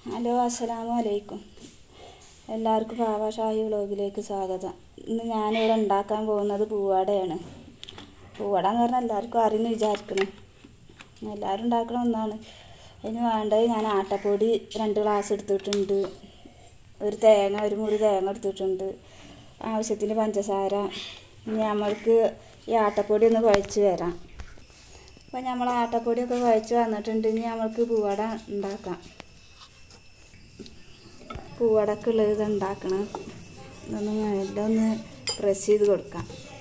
hello അസ്സലാമു അലൈക്കും എല്ലാവർക്കും പാവാഷാഹി വ്ളോഗിലേക്ക് സ്വാഗതം ഇന്ന് ഞാനിവിടെ ഉണ്ടാക്കാൻ പോകുന്നത് പൂവാടയാണ് പൂവാട എന്ന് പറഞ്ഞാൽ എല്ലാവർക്കും അറിയുന്നു വിചാരിക്കണം എല്ലാവരും ഉണ്ടാക്കണ ഒന്നാണ് അതിന് വേണ്ടത് ഞാൻ ആട്ടപ്പൊടി രണ്ട് ഗ്ലാസ് എടുത്തിട്ടുണ്ട് ഒരു തേങ്ങ ഒരു മുറി തേങ്ങ എടുത്തിട്ടുണ്ട് ആവശ്യത്തിന് പഞ്ചസാര ഇനി നമ്മൾക്ക് ഈ ആട്ടപ്പൊടി ഒന്ന് കുഴച്ച് വരാം അപ്പോൾ നമ്മൾ ആട്ടപ്പൊടിയൊക്കെ കുഴച്ച് വന്നിട്ടുണ്ട് ഇനി നമ്മൾക്ക് പൂവട ഉണ്ടാക്കാം പൂവടക്കുള്ളത് ഇത് ഉണ്ടാക്കണം ഇതൊന്ന് എല്ലാം ഒന്ന് പ്രസ് ചെയ്ത് കൊടുക്കാം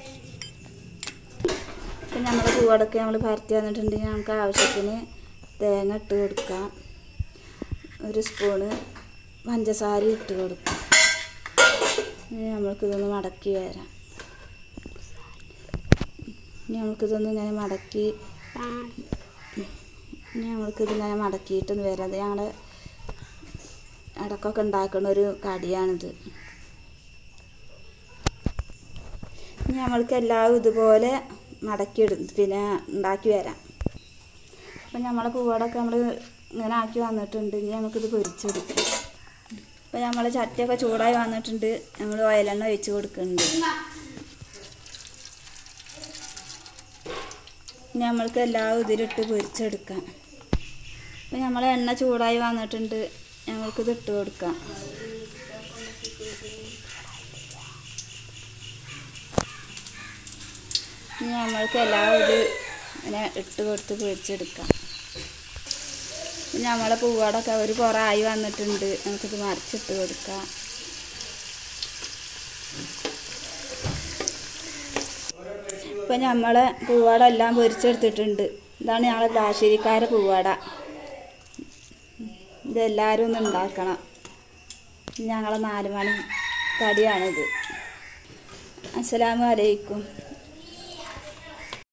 അപ്പം നമ്മൾ പൂവടക്ക് നമ്മൾ പരത്തി വന്നിട്ടുണ്ടെങ്കിൽ നമുക്ക് ആവശ്യത്തിന് തേങ്ങ ഇട്ട് കൊടുക്കാം ഒരു സ്പൂണ് പഞ്ചസാര ഇട്ട് കൊടുക്കാം ഇനി നമ്മൾക്കിതൊന്ന് മടക്കി വരാം ഇനി നമുക്കിതൊന്ന് ഇങ്ങനെ മടക്കി ഇനി നമ്മൾക്കിതിങ്ങനെ മടക്കിയിട്ടൊന്ന് വരാം അത് ഞങ്ങളുടെ ഇടക്കൊക്കെ ഉണ്ടാക്കുന്ന ഒരു കടിയാണിത് ഇനി നമ്മൾക്ക് എല്ലാവരും ഇതുപോലെ മടക്കി എടു പിന്നെ ഉണ്ടാക്കി വരാം അപ്പം നമ്മളെ പൂവടൊക്കെ നമ്മൾ ഇങ്ങനെ ആക്കി വന്നിട്ടുണ്ട് ഇനി നമുക്കിത് പൊരിച്ചെടുക്കാം അപ്പം നമ്മൾ ചട്ടിയൊക്കെ ചൂടായി വന്നിട്ടുണ്ട് നമ്മൾ ഓയിലെണ്ണ ഒഴിച്ച് കൊടുക്കുന്നുണ്ട് ഇനി നമ്മൾക്ക് എല്ലാവരും ഇതിലിട്ട് പൊരിച്ചെടുക്കാം അപ്പം നമ്മളെ എണ്ണ ചൂടായി വന്നിട്ടുണ്ട് ഞങ്ങൾക്കിത് ഇട്ട് കൊടുക്കാം ഇനി നമ്മൾക്ക് എല്ലാവരും ഇത് ഇങ്ങനെ ഇട്ട് കൊടുത്ത് പൊരിച്ചെടുക്കാം പിന്നെ നമ്മളെ പൂവാടൊക്കെ ഒരു കുറേ ആയി വന്നിട്ടുണ്ട് നമുക്കിത് മറിച്ചിട്ട് കൊടുക്കാം ഇപ്പം നമ്മളെ പൂവാട എല്ലാം പൊരിച്ചെടുത്തിട്ടുണ്ട് ഇതാണ് ഞങ്ങളെ ബ്ലാശ്ശേരിക്കാരെ പൂവാട ഇതെല്ലാവരും ഒന്ന് ഉണ്ടാക്കണം ഞങ്ങളെ നാല് മണി കടിയാണിത് അസ്സലാമു അലൈക്കും